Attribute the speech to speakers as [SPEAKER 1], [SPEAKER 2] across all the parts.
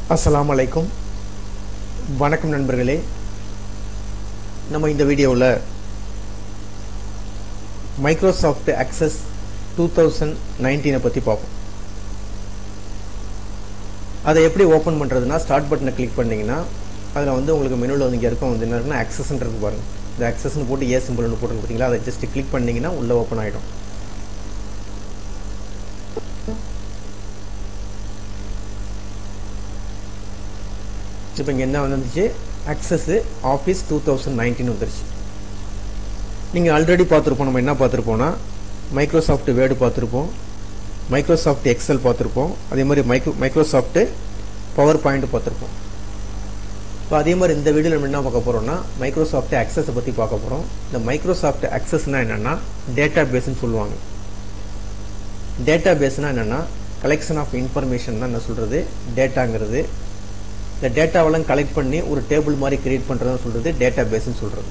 [SPEAKER 1] அஸ்ஸலாமு அலைக்கும் வணக்கம் நண்பர்களே நம்ம இந்த வீடியோவில் மைக்ரோசாஃப்ட் அக்சஸ் டூ தௌசண்ட் நைன்டீனை பற்றி பார்ப்போம் அதை எப்படி ஓப்பன் பண்ணுறதுனா ஸ்டார்ட் பட்டனை கிளிக் பண்ணிங்கன்னா அதில் வந்து உங்களுக்கு மெனுவில் வந்து இங்கே இருக்கும் வந்து என்ன இருக்குன்னா அக்சஸ்ன்றது பாருங்கள் இந்த அக்சஸ்னு போட்டு ஏ சிம்பிள் ஒன்று போட்டு பார்த்தீங்களா அதை ஜஸ்ட் கிளிக் பண்ணிங்கன்னா உள்ளே ஓப்பன் ஆகிடும் இப்போ இங்கே என்ன வந்துச்சு access office two thousand nineteen வந்துருச்சு நீங்கள் ஆல்ரெடி பார்த்துருப்போம் நம்ம என்ன பார்த்துருப்போம்னா மைக்ரோசாஃப்ட் வேர்டு பார்த்துருப்போம் மைக்ரோசாஃப்ட் எக்ஸல் பார்த்துருப்போம் அதே மாதிரி மைக்ரோ மைக்ரோசாஃப்ட்டு பவர் பாயிண்ட் பார்த்துருப்போம் இப்போ அதே மாதிரி இந்த வீடியோ நம்ம என்ன பார்க்க போகிறோம்னா மைக்ரோசாஃப்ட் அக்சஸை பற்றி பார்க்க போகிறோம் இந்த மைக்ரோசாஃப்ட் அக்சஸ்னால் என்னென்னா டேட்டா பேஸ்ன்னு சொல்லுவாங்க டேட்டா பேஸ்னால் என்னென்னா கலெக்ஷன் ஆஃப் இன்ஃபர்மேஷன் தான் என்ன சொல்கிறது டேட்டாங்கிறது இந்த டேட்டாவெல்லாம் கலெக்ட் பண்ணி ஒரு டேபிள் மாதிரி கிரியேட் பண்ணுறதுன்னு சொல்கிறது டேட்டா பேஸ்ன்னு சொல்கிறது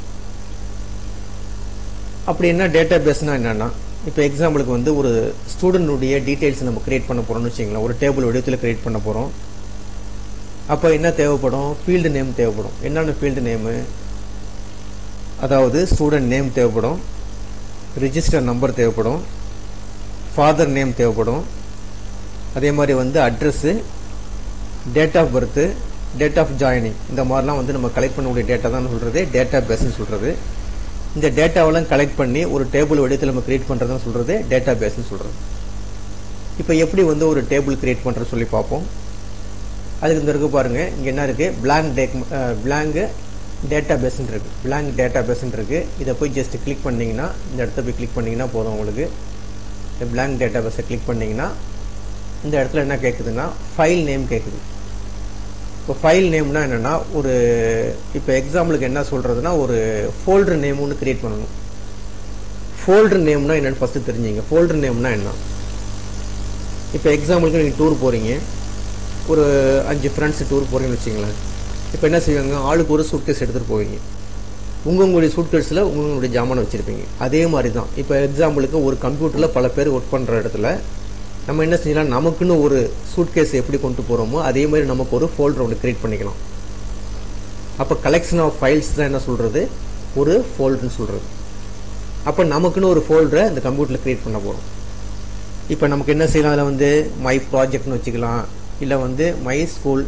[SPEAKER 1] அப்படி என்ன டேட்டா பேஸ்னால் என்னென்னா இப்போ எக்ஸாம்பிளுக்கு வந்து ஒரு ஸ்டூடெண்டுடைய டீட்டெயில்ஸ் நம்ம கிரியேட் பண்ண போகிறோம்னு வச்சுங்களேன் ஒரு டேபிள் வடிவத்தில் கிரியேட் பண்ண போகிறோம் அப்போ என்ன தேவைப்படும் ஃபீல்டு நேம் தேவைப்படும் என்னென்ன ஃபீல்டு நேமு அதாவது ஸ்டூடெண்ட் நேம் தேவைப்படும் ரிஜிஸ்டர் நம்பர் தேவைப்படும் ஃபாதர் நேம் தேவைப்படும் அதே மாதிரி வந்து address date of birth date of joining இந்த மாதிரிலாம் வந்து நம்ம கலெக்ட் பண்ணக்கூடிய டேட்டா தான் சொல்கிறது டேட்டா பேஸ்ன்னு சொல்கிறது இந்த டேட்டாவெல்லாம் கலெக்ட் பண்ணி ஒரு டேபிள் வடிவத்தில் நம்ம கிரியேட் பண்ணுறதுன்னு சொல்கிறது டேட்டா பேஸ்ன்னு சொல்கிறது இப்போ எப்படி வந்து ஒரு டேபிள் கிரியேட் பண்ணுறது சொல்லி பார்ப்போம் அதுக்கு இந்த இருக்கு பாருங்கள் இங்கே என்ன இருக்குது பிளாங்க் டேக் பிளாங்கு டேட்டா பேஸ்ன்னு இருக்குது பிளாங்க் டேட்டா பேஸ்ன்னு இருக்குது இதை போய் ஜஸ்ட் கிளிக் பண்ணிங்கன்னா இந்த இடத்த போய் கிளிக் பண்ணிங்கன்னா போதும் உங்களுக்கு இந்த பிளாங்க் டேட்டா பேஸை கிளிக் பண்ணிங்கன்னா இந்த இடத்துல என்ன கேட்குதுன்னா ஃபைல் நேம் கேட்குது இப்போ ஃபைல் நேம்னா என்னென்னா ஒரு இப்போ எக்ஸாம்பிளுக்கு என்ன சொல்கிறதுனா ஒரு ஃபோல்டர் நேம் ஒன்று கிரியேட் பண்ணணும் ஃபோல்டர் நேம்னா என்னென்னு ஃபஸ்ட்டு தெரிஞ்சுங்க ஃபோல்டர் நேம்னா என்ன இப்போ எக்ஸாம்பிளுக்கு நீங்கள் டூர் போகிறீங்க ஒரு அஞ்சு ஃப்ரெண்ட்ஸ் டூர் போகிறீங்கன்னு வச்சிங்களேன் இப்போ என்ன செய்வாங்க ஆளுக்கு ஒரு சூட்கேஸ் எடுத்துகிட்டு போவீங்க உங்கள் உங்களுடைய சூட்கேஸில் உங்களுடைய ஜாமானை வச்சுருப்பீங்க அதே மாதிரி தான் இப்போ எக்ஸாம்பிளுக்கு ஒரு கம்ப்யூட்டரில் பல பேர் ஒர்க் பண்ணுற இடத்துல நம்ம என்ன செய்யலாம் நமக்குன்னு ஒரு சூட்கேஸ் எப்படி கொண்டு போகிறோமோ அதே மாதிரி நமக்கு ஒரு ஃபோல்டர் ஒன்று கிரியேட் பண்ணிக்கலாம் அப்போ கலெக்ஷன் ஆஃப் ஃபைல்ஸ் தான் என்ன சொல்கிறது ஒரு ஃபோல்டர்னு சொல்கிறது அப்போ நமக்குன்னு ஒரு ஃபோல்டரை இந்த கம்ப்யூட்டரில் கிரியேட் பண்ண போகிறோம் இப்போ நமக்கு என்ன செய்யலாம் அதில் வந்து மை ப்ராஜெக்ட்னு வச்சுக்கலாம் இல்லை வந்து my school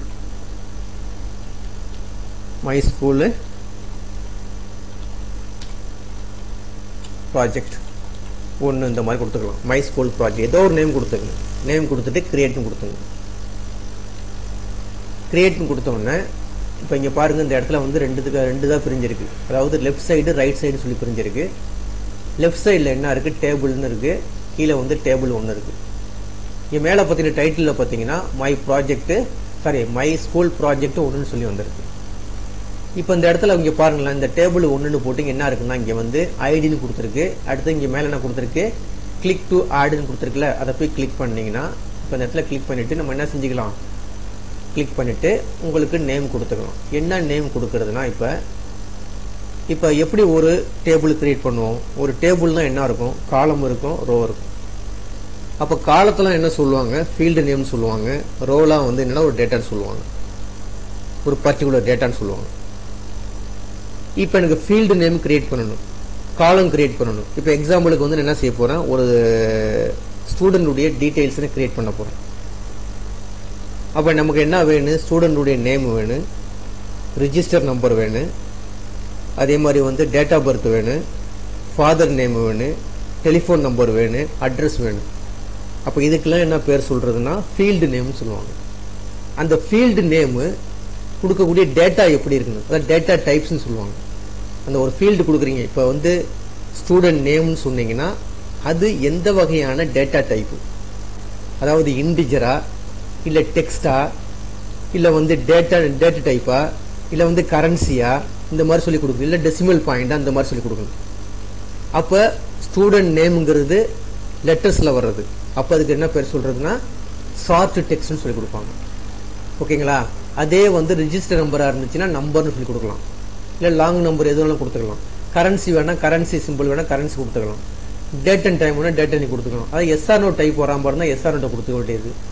[SPEAKER 1] my school project ஒன்று இந்த மாதிரி கொடுத்துக்கலாம் மை ஸ்கூல் ப்ராஜெக்ட் ஏதோ ஒரு நேம் கொடுத்துங்க நேம் கொடுத்துட்டு கிரியேட்னு கொடுத்துங்க கிரியேட்னு கொடுத்தோடனே இப்போ இங்கே பாருங்கள் இந்த இடத்துல வந்து ரெண்டுத்துக்கு ரெண்டு தான் பிரிஞ்சிருக்கு அதாவது லெஃப்ட் சைடு ரைட் சைடு சொல்லி பிரிஞ்சிருக்கு லெஃப்ட் சைடில் என்ன இருக்குது டேபிள்னு இருக்குது கீழே வந்து டேபிள் ஒன்று இருக்குது இங்கே மேலே பார்த்தீங்கன்னா டைட்டிலில் பார்த்தீங்கன்னா my project sorry my school project ஒன்றுன்னு சொல்லி வந்திருக்கு இப்போ இந்த இடத்துல இங்கே பாருங்களேன் இந்த டேபிள் ஒன்றுன்னு போட்டு என்ன இருக்குன்னா இங்கே வந்து ஐடின்னு கொடுத்துருக்கு அடுத்து இங்கே மேலே என்ன கொடுத்துருக்கு கிளிக் டு ஆடுன்னு கொடுத்துருக்குல அதை போய் கிளிக் பண்ணிங்கன்னா இப்போ இந்த இடத்துல கிளிக் பண்ணிவிட்டு நம்ம என்ன செஞ்சுக்கலாம் கிளிக் பண்ணிவிட்டு உங்களுக்கு நேம் கொடுத்துக்கலாம் என்ன நேம் கொடுக்கறதுனா இப்போ இப்போ எப்படி ஒரு டேபிள் கிரியேட் பண்ணுவோம் ஒரு டேபிள்னால் என்ன இருக்கும் காலம் இருக்கும் ரோ இருக்கும் அப்போ காலத்தில் என்ன சொல்லுவாங்க ஃபீல்டு நேம்னு சொல்லுவாங்க ரோலாம் வந்து என்னென்னா ஒரு டேட்டான்னு சொல்லுவாங்க ஒரு பர்டிகுலர் டேட்டான்னு சொல்லுவாங்க இப்போ எனக்கு ஃபீல்டு நேம் கிரியேட் பண்ணணும் காலம் கிரியேட் பண்ணணும் இப்போ எக்ஸாம்பிளுக்கு வந்து என்ன செய்ய போகிறேன் ஒரு ஸ்டூடெண்டுடைய டீட்டெயில்ஸ்னு கிரியேட் பண்ண போகிறேன் அப்போ நமக்கு என்ன வேணும் ஸ்டூடெண்டுடைய நேம் வேணும் ரிஜிஸ்டர் நம்பர் வேணும் அதே மாதிரி வந்து டேட் ஆஃப் பர்த் வேணும் ஃபாதர் நேம் வேணும் டெலிஃபோன் நம்பர் வேணும் அட்ரஸ் வேணும் அப்போ இதுக்கெல்லாம் என்ன பேர் சொல்கிறதுனா ஃபீல்டு நேம்னு சொல்லுவாங்க அந்த ஃபீல்டு நேமு கொடுக்கக்கூடிய டேட்டா எப்படி இருக்கணும் அதாவது டேட்டா டைப்ஸ்னு சொல்லுவாங்க அந்த ஒரு ஃபீல்டு கொடுக்குறீங்க இப்போ வந்து ஸ்டூடெண்ட் நேம்னு சொன்னீங்கன்னா அது எந்த வகையான டேட்டா டைப்பு அதாவது இண்டிஜரா இல்லை டெக்ஸ்டா இல்லை வந்து டேட்டா டேட்டா டைப்பா இல்லை வந்து கரன்சியா இந்த மாதிரி சொல்லி கொடுக்கணும் இல்லை டெசிமல் பாயிண்டா அந்த மாதிரி சொல்லி கொடுக்கணும் அப்போ ஸ்டூடெண்ட் நேம்ங்கிறது லெட்டர்ஸில் வர்றது அப்போ அதுக்கு என்ன பேர் சொல்கிறதுனா ஷார்ட் டெக்ஸ்ட்னு சொல்லி கொடுப்பாங்க ஓகேங்களா அதே வந்து ரிஜிஸ்டர் நம்பராக இருந்துச்சுன்னா நம்பர்னு சொல்லி கொடுக்கலாம் இல்லை லாங் நம்பர் எது வேணாலும் கொடுத்துக்கலாம் கரன்சி வேணால் கரன்சி சிம்பிள் வேணால் கரன்சி கொடுத்துக்கலாம் டேட் அண்ட் டைம் வேணால் டேட் அண்ட் கொடுத்துக்கலாம் அதாவது எஸ்ஆர் நோட் டைப் வராமல் இருந்தால் எஸ்ஆர் நோட்டை கொடுத்துக்க வேண்டியது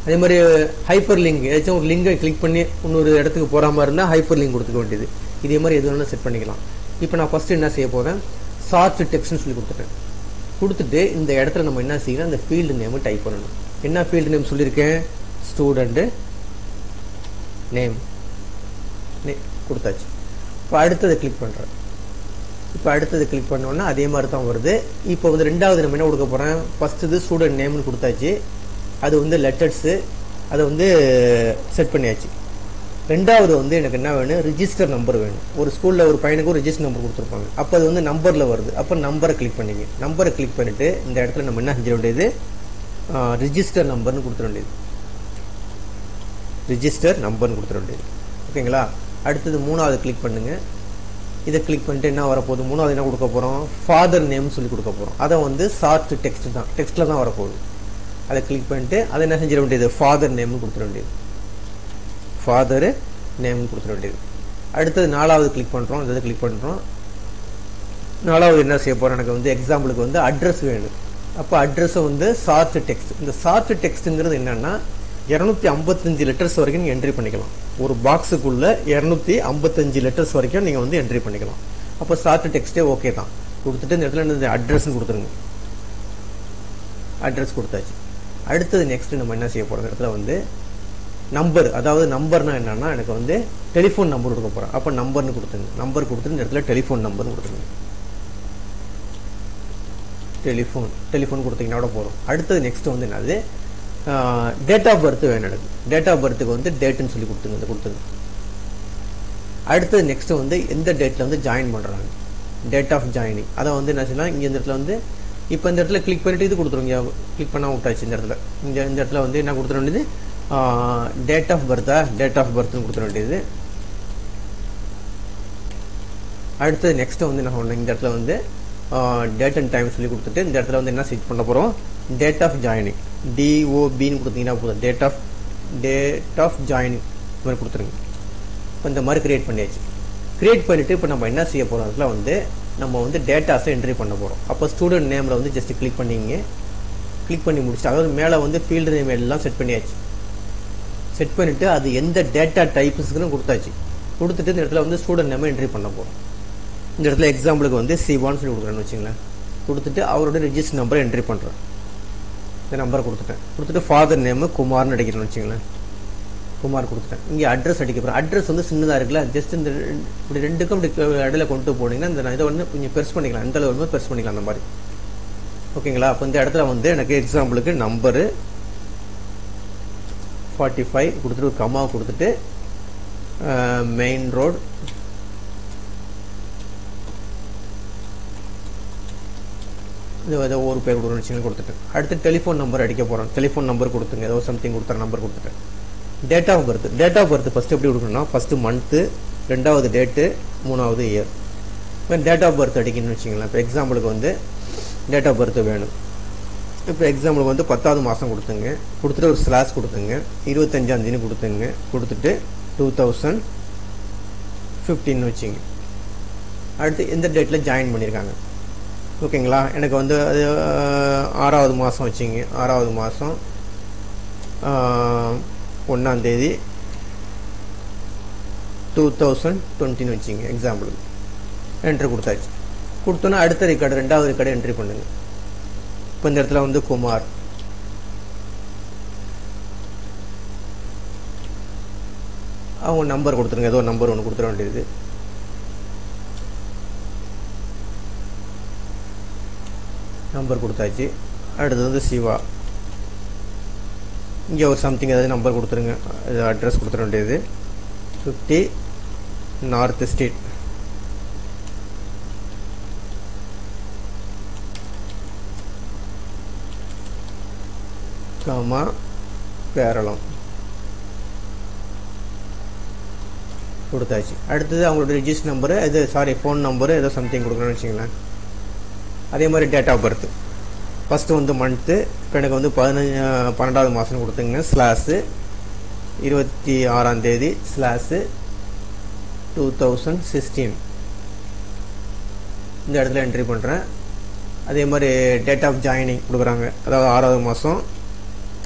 [SPEAKER 1] அதே மாதிரி ஹைப்பர் லிங்க் ஏதாச்சும் ஒரு லிங்கை கிளிக் பண்ணி இன்னொரு இடத்துக்கு போகிற மாதிரி இருந்தால் ஹைப்பர் லிங்க் கொடுத்துக்க வேண்டியது இதே மாதிரி எது வேணாலும் செட் பண்ணிக்கலாம் இப்போ நான் ஃபஸ்ட்டு என்ன செய்ய போகிறேன் சார்ட் டெக்ஸ்ட்னு சொல்லி கொடுத்துட்டேன் கொடுத்துட்டு இந்த இடத்துல நம்ம என்ன செய்யணும் அந்த ஃபீல்டு நேம் டைப் பண்ணணும் என்ன ஃபீல்டு நேம் சொல்லியிருக்கேன் ஸ்டூடெண்ட்டு நேம் நே கொடுத்தாச்சு இப்போ அடுத்ததை கிளிக் பண்ணுறேன் இப்போ அடுத்தது கிளிக் பண்ணோன்னா அதே மாதிரி தான் வருது இப்போ வந்து ரெண்டாவது நம்ம என்ன கொடுக்க போகிறேன் ஃபஸ்ட்டு இது ஸ்டூடெண்ட் நேம்னு கொடுத்தாச்சு அது வந்து லெட்டர்ஸு அதை வந்து செட் பண்ணியாச்சு ரெண்டாவது வந்து எனக்கு என்ன வேணும் ரிஜிஸ்டர் நம்பர் வேணும் ஒரு ஸ்கூலில் ஒரு பையனுக்கு ஒரு ரிஜிஸ்டர் நம்பர் கொடுத்துருப்பாங்க அப்போ அது வந்து நம்பரில் வருது அப்போ நம்பரை கிளிக் பண்ணிங்க நம்பரை கிளிக் பண்ணிவிட்டு இந்த இடத்துல நம்ம என்ன செஞ்சிட வேண்டியது ரிஜிஸ்டர் நம்பர்னு கொடுத்துட வேண்டியது ரிஜிஸ்டர் நம்பர்னு கொடுத்துட வேண்டியது ஓகேங்களா அடுத்தது மூணாவது கிளிக் பண்ணுங்கள் இதை கிளிக் பண்ணிட்டு என்ன வரப்போகுது மூணாவது என்ன கொடுக்க போகிறோம் ஃபாதர் நேம் சொல்லி கொடுக்க போகிறோம் அதை வந்து ஷார்ட் டெக்ஸ்ட் தான் டெக்ஸ்ட்டில் தான் வரப்போகுது அதை கிளிக் பண்ணிட்டு அதை என்ன செஞ்சிட வேண்டியது ஃபாதர் நேம்னு கொடுத்துட வேண்டியது ஃபாதரு நேம்னு கொடுத்துட வேண்டியது அடுத்தது நாலாவது கிளிக் பண்ணுறோம் இந்த இதை கிளிக் பண்ணுறோம் நாலாவது என்ன செய்ய போகிறோம் எனக்கு வந்து எக்ஸாம்பிளுக்கு வந்து அட்ரஸ் வேணும் அப்போ அட்ரஸை வந்து ஷார்ட் டெக்ஸ்ட் இந்த ஷார்ட் டெக்ஸ்ட்டுங்கிறது என்னென்னா இரநூத்தி ஐம்பத்தஞ்சு லெட்டர்ஸ் வரைக்கும் நீங்கள் என்ட்ரி பண்ணிக்கலாம் ஒரு பாக்ஸுக்குள்ளே இரநூத்தி ஐம்பத்தஞ்சு லெட்டர்ஸ் வரைக்கும் நீங்கள் வந்து என்ட்ரி பண்ணிக்கலாம் அப்போ ஷார்ட் டெக்ஸ்ட்டே ஓகே தான் கொடுத்துட்டு இந்த இடத்துல இந்த அட்ரஸ்ன்னு கொடுத்துருங்க அட்ரஸ் கொடுத்தாச்சு அடுத்தது நெக்ஸ்ட் நம்ம என்ன செய்ய போகிறோம் இடத்துல வந்து நம்பர் அதாவது நம்பர்னா என்னன்னா எனக்கு வந்து டெலிஃபோன் நம்பர் கொடுக்க போகிறேன் அப்போ நம்பர்னு கொடுத்துருங்க நம்பர் கொடுத்துட்டு இந்த இடத்துல டெலிஃபோன் நம்பர்னு கொடுத்துருங்க டெலிஃபோன் டெலிஃபோன் கொடுத்தீங்கன்னா போதும் அடுத்தது நெக்ஸ்ட் வந்து என்னது டேட் ஆஃப் பர்த் வேணும் எனக்கு டேட் ஆஃப் பர்த்துக்கு வந்து டேட்டுன்னு சொல்லி கொடுத்துங்க இந்த கொடுத்துங்க அடுத்தது நெக்ஸ்ட் வந்து எந்த டேட்டில் வந்து ஜாயின் பண்ணுறாங்க டேட் ஆஃப் ஜாயினிங் அதை வந்து என்ன செய்யலாம் இங்கே இந்த இடத்துல வந்து இப்போ இந்த இடத்துல கிளிக் பண்ணிட்டு இது கொடுத்துருங்க கிளிக் பண்ணால் விட்டாச்சு இந்த இடத்துல இந்த இந்த இடத்துல வந்து என்ன கொடுத்துட வேண்டியது டேட் ஆஃப் பர்த்தா டேட் ஆஃப் பர்த்னு கொடுத்துட வேண்டியது அடுத்தது நெக்ஸ்ட் வந்து என்ன பண்ணணும் இந்த இடத்துல வந்து டேட் அண்ட் டைம் சொல்லி கொடுத்துட்டு இந்த இடத்துல வந்து என்ன செட் பண்ண போகிறோம் டேட் ஆஃப் ஜாயினிங் டிஓபின்னு கொடுத்தீங்கன்னா போதும் date of date of joining இந்த மாதிரி கொடுத்துருங்க இப்போ இந்த மாதிரி கிரியேட் பண்ணியாச்சு கிரியேட் பண்ணிவிட்டு இப்போ நம்ம என்ன செய்ய போகிறோம் அதில் வந்து நம்ம வந்து டேட்டாஸை என்ட்ரி பண்ண போகிறோம் அப்போ ஸ்டூடெண்ட் நேமில் வந்து ஜஸ்ட் கிளிக் பண்ணிங்க கிளிக் பண்ணி முடிச்சுட்டு அதாவது மேலே வந்து ஃபீல்டு நேம் எல்லாம் செட் பண்ணியாச்சு செட் பண்ணிவிட்டு அது எந்த டேட்டா டைப்ஸுக்குன்னு கொடுத்தாச்சு கொடுத்துட்டு இந்த இடத்துல வந்து ஸ்டூடெண்ட் நேமை என்ட்ரி பண்ண போகிறோம் இந்த இடத்துல எக்ஸாம்பிளுக்கு வந்து சிவான்னு சொல்லி கொடுக்குறேன்னு வச்சுங்களேன் கொடுத்துட்டு அவரோட ரிஜிஸ்டர் நம்பரை என்ட்ரி பண்ணுறேன் இந்த நம்பரை கொடுத்துட்டேன் கொடுத்துட்டு ஃபாதர் நேமு குமார்னு அடிக்கிறேன்னு வச்சுங்களேன் குமார் கொடுத்துட்டேன் இங்கே அட்ரஸ் அடிக்க போகிறேன் அட்ரஸ் வந்து சின்னதாக இருக்குல்ல ஜஸ்ட் இந்த இப்படி ரெண்டுக்கும் இப்படி இடையில கொண்டு போனீங்கன்னா இந்த இதை வந்து கொஞ்சம் பெருசு பண்ணிக்கலாம் எந்த அளவு பெருசு பண்ணிக்கலாம் அந்த மாதிரி ஓகேங்களா அப்போ இந்த இடத்துல வந்து எனக்கு எக்ஸாம்பிளுக்கு நம்பரு ஃபார்ட்டி ஃபைவ் கொடுத்துட்டு ஒரு கம்மா கொடுத்துட்டு மெயின் ரோடு இது ஏதோ ஒரு பேர் கொடுக்கணும் வச்சுங்க கொடுத்துட்டேன் அடுத்து டெலிஃபோன் நம்பர் அடிக்க போகிறோம் டெலிஃபோன் நம்பர் கொடுத்துங்க ஏதோ சம்திங் கொடுத்துற நம்பர் கொடுத்துட்டேன் date of birth date of birth first எப்படி கொடுக்கணும்னா ஃபஸ்ட்டு மந்த்து ரெண்டாவது டேட்டு மூணாவது இயர் இப்போ டேட் ஆஃப் பர்த் அடிக்கணும்னு வச்சிங்களேன் இப்போ எக்ஸாம்பிளுக்கு வந்து டேட் ஆஃப் பர்த் வேணும் இப்போ எக்ஸாம்பிளுக்கு வந்து பத்தாவது மாதம் கொடுத்துங்க கொடுத்துட்டு ஒரு ஸ்லாஸ் கொடுத்துங்க இருபத்தஞ்சாந்தேதி கொடுத்துங்க கொடுத்துட்டு டூ தௌசண்ட் ஃபிஃப்டின்னு வச்சுங்க அடுத்து எந்த டேட்டில் ஜாயின் பண்ணியிருக்காங்க ஓகேங்களா எனக்கு வந்து அது ஆறாவது மாதம் வச்சுங்க ஆறாவது மாதம் ஒன்றாந்தேதி டூ தௌசண்ட் டுவெண்ட்டின்னு வச்சுங்க எக்ஸாம்பிளுக்கு என்ட்ரி கொடுத்தாச்சு கொடுத்தோன்னா அடுத்த ரெக்கார்டு ரெண்டாவது ரெக்கார்டு என்ட்ரி பண்ணுங்க இப்போ இந்த இடத்துல வந்து குமார் அவங்க நம்பர் கொடுத்துருங்க ஏதோ நம்பர் ஒன்று கொடுத்துட வேண்டியது நம்பர் கொடுத்தாச்சு அடுத்தது வந்து சிவா இங்கே ஒரு சம்திங் ஏதாவது நம்பர் கொடுத்துருங்க இது அட்ரஸ் கொடுத்துட வேண்டியது fifty north street comma Keralam கொடுத்தாச்சு அடுத்தது அவங்களோட ரிஜிஸ்டர் நம்பரு இது சாரி ஃபோன் நம்பரு ஏதோ சம்திங் கொடுக்கணும்னு வச்சுங்களேன் அதே மாதிரி டேட் ஆஃப் பர்த் ஃபஸ்ட்டு வந்து மந்த்து இப்போ எனக்கு வந்து பதினஞ்சு பன்னெண்டாவது மாதம் கொடுத்துங்க ஸ்லாஸு இருபத்தி ஆறாம் தேதி ஸ்லாஸு டூ தௌசண்ட் சிக்ஸ்டீன் இந்த இடத்துல என்ட்ரி பண்ணுறேன் அதே மாதிரி டேட் ஆஃப் ஜாயினிங் கொடுக்குறாங்க அதாவது ஆறாவது மாதம்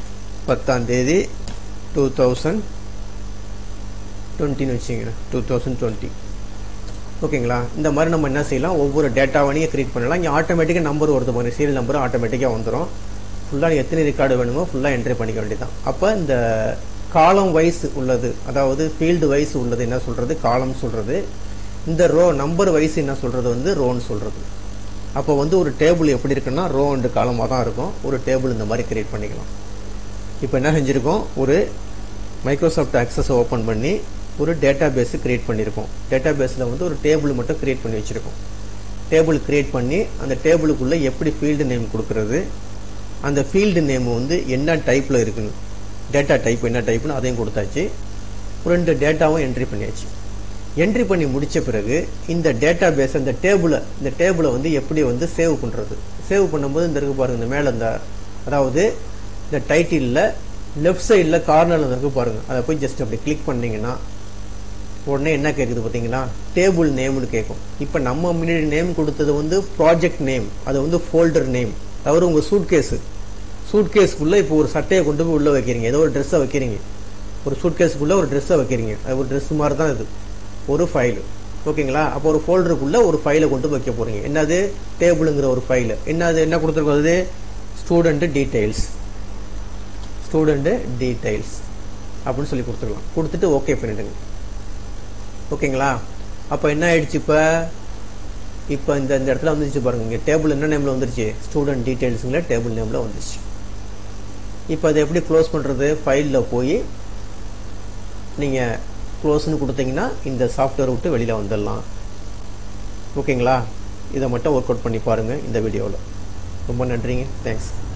[SPEAKER 1] பத்தாம் தேதி டூ தௌசண்ட் டுவெண்ட்டின்னு வச்சுங்க டூ தௌசண்ட் டுவெண்ட்டி ஓகேங்களா இந்த மாதிரி நம்ம என்ன செய்யலாம் ஒவ்வொரு டேட்டாவனையும் கிரியேட் பண்ணலாம் இங்கே ஆட்டோமேட்டிக்காக நம்பர் வருது மாதிரி சீரியல் நம்பர் ஆட்டோமேட்டிக்காக வந்துடும் ஃபுல்லாக எத்தனை ரெக்கார்டு வேணுமோ ஃபுல்லாக என்ட்ரி பண்ணிக்க வேண்டியதான் அப்போ இந்த காலம் வைஸ் உள்ளது அதாவது ஃபீல்டு வைஸ் உள்ளது என்ன சொல்கிறது காலம் சொல்கிறது இந்த ரோ நம்பர் வைஸ் என்ன சொல்கிறது வந்து ரோன்னு சொல்கிறது அப்போ வந்து ஒரு டேபிள் எப்படி இருக்குன்னா ரோ அண்டு காலமாக தான் இருக்கும் ஒரு டேபிள் இந்த மாதிரி கிரியேட் பண்ணிக்கலாம் இப்போ என்ன செஞ்சுருக்கோம் ஒரு மைக்ரோசாஃப்ட் அக்சஸ் ஓப்பன் பண்ணி ஒரு டேட்டா பேஸு கிரியேட் பண்ணியிருக்கோம் டேட்டா பேஸில் வந்து ஒரு டேபிள் மட்டும் கிரியேட் பண்ணி வச்சுருக்கோம் டேபிள் கிரியேட் பண்ணி அந்த டேபிளுக்குள்ளே எப்படி ஃபீல்டு நேம் கொடுக்குறது அந்த ஃபீல்டு நேம் வந்து என்ன டைப்பில் இருக்குன்னு டேட்டா டைப் என்ன டைப்னு அதையும் கொடுத்தாச்சு ரெண்டு டேட்டாவும் என்ட்ரி பண்ணியாச்சு என்ட்ரி பண்ணி முடித்த பிறகு இந்த டேட்டா பேஸ் இந்த டேபிளை இந்த டேபிளை வந்து எப்படி வந்து சேவ் பண்ணுறது சேவ் பண்ணும்போது இந்த இருக்கு பாருங்க இந்த மேலே இந்த அதாவது இந்த டைட்டிலில் லெஃப்ட் சைடில் கார்னரில் இருக்கு பாருங்க அதை போய் ஜஸ்ட் அப்படி கிளிக் பண்ணீங்கன்னா உடனே என்ன கேட்குது பார்த்தீங்களா டேபிள் நேம்னு கேட்கும் இப்போ நம்ம முன்னாடி நேம் கொடுத்தது வந்து ப்ராஜெக்ட் நேம் அது வந்து ஃபோல்டர் நேம் தவிர உங்கள் சூட் கேஸு சூட் கேஸ்க்குள்ளே இப்போ ஒரு சட்டையை கொண்டு போய் உள்ளே வைக்கிறீங்க ஏதோ ஒரு ட்ரெஸ்ஸை வைக்கிறீங்க ஒரு சூட் கேஸுக்குள்ளே ஒரு ட்ரெஸ்ஸை வைக்கிறீங்க அது ஒரு ட்ரெஸ் மாதிரி தான் இது ஒரு ஃபைலு ஓகேங்களா அப்போ ஒரு ஃபோல்டருக்குள்ளே ஒரு ஃபைலை கொண்டு வைக்க போகிறீங்க என்னது டேபிளுங்கிற ஒரு ஃபைலு என்னது என்ன கொடுத்துருக்கோம் அது ஸ்டூடெண்ட்டு டீட்டெயில்ஸ் ஸ்டூடெண்ட்டு டீட்டெயில்ஸ் அப்படின்னு சொல்லி கொடுத்துக்கலாம் கொடுத்துட்டு ஓகே பண்ணிடுங்க ஓகேங்களா அப்போ என்ன ஆயிடுச்சு இப்போ இப்போ இந்த இந்த இடத்துல வந்துருச்சு பாருங்க இங்கே டேபிள் என்ன நேமில் வந்துருச்சு ஸ்டூடெண்ட் டீட்டெயில்ஸுங்கிற டேபிள் நேமில் வந்துருச்சு இப்போ அதை எப்படி க்ளோஸ் பண்ணுறது ஃபைலில் போய் நீங்கள் க்ளோஸ்னு கொடுத்தீங்கன்னா இந்த சாஃப்ட்வேர் விட்டு வெளியில் வந்துடலாம் ஓகேங்களா இதை மட்டும் ஒர்க் அவுட் பண்ணி பாருங்கள் இந்த வீடியோவில் ரொம்ப நன்றிங்க தேங்க்ஸ்